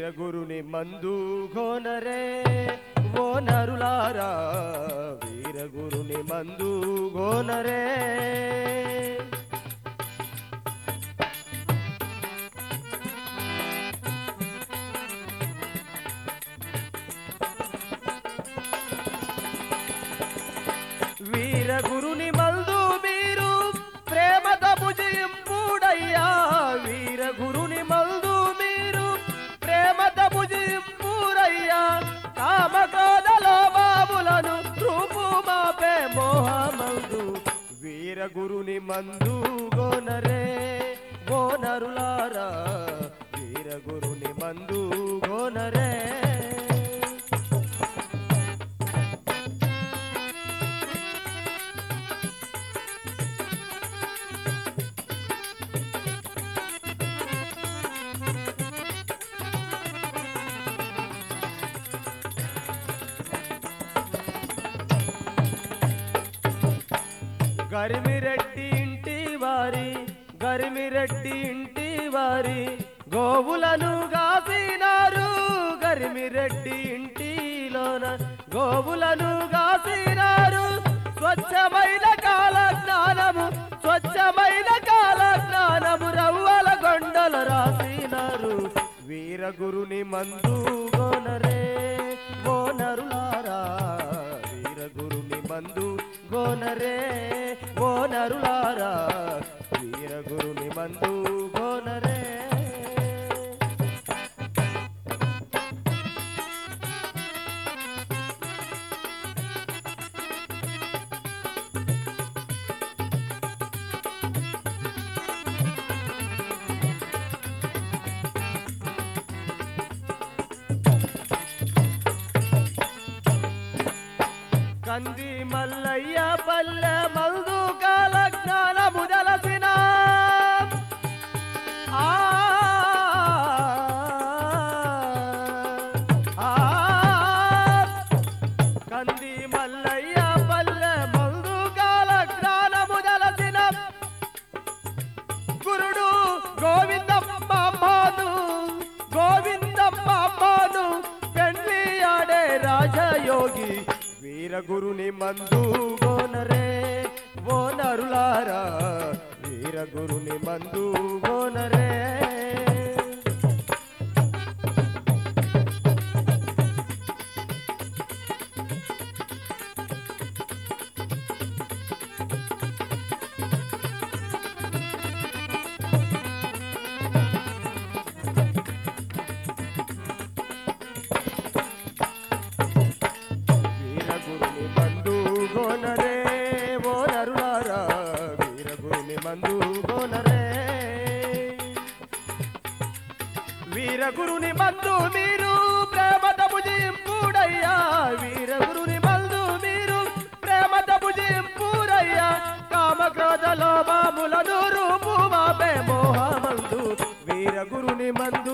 వీరగురుని మందు గోనరే ఓ నరులారా వీరగురుని మందు గోనరే వీరగురుని మందు మీరు ప్రేమత భుజింపుడయ్యా వీరగురుని మందు మీరు ప్రేమత భుజింపురయ్యా కామకాదలో బాబులను రూపు మాపే మోహమందు వీరగురుని మందు గోనరే గోనరులారా వీరగురుని మందు గోనరే గరిమిరెడ్డి ఇంటి వారి గరిమిరెడ్డి ఇంటి వారి గోవులను గాసినారు గరిమిరెడ్డి ఇంటిలోన గోవులను గాసినారు స్వచ్ఛమైన కాల జ్ఞానము స్వచ్ఛమైన కాల జ్ఞానము రవ్వల గొండల రాసినారు వీరగురుని మందు గోనరే గోనరులారా వీరగురుని మందు గోనరే గోనరులారా వీరగురుని మందు గోనరే కంది మల్లయ్య పల్లె మల్దు కాల జ్ఞానము జలసిన ఆ, ఆ, కంది మల్లయ్య పల్లె మల్దు కాల జ్ఞానము జలసిన గురుడు గోవిందమ్మ అమ్మను గోవిందమ్మ అమ్మను పెండ్లి ఆడే రాజయోగి వీరగురుని మందు గోనరే ఓ నరులారా వీరగురుని మందు గోనరే వీరగురుని మందు గోనరే ఓ నరులారా వీరగురుని మందు గోనరే వీరగురుని మందు మీరు ప్రేమత భుజింపుడయ్యా వీరగురుని మందు మీరు ప్రేమత భుజింపురయ్యా కామక్రోధ లోభములను రూపు మాపే మోహమందు వీరగురుని మందు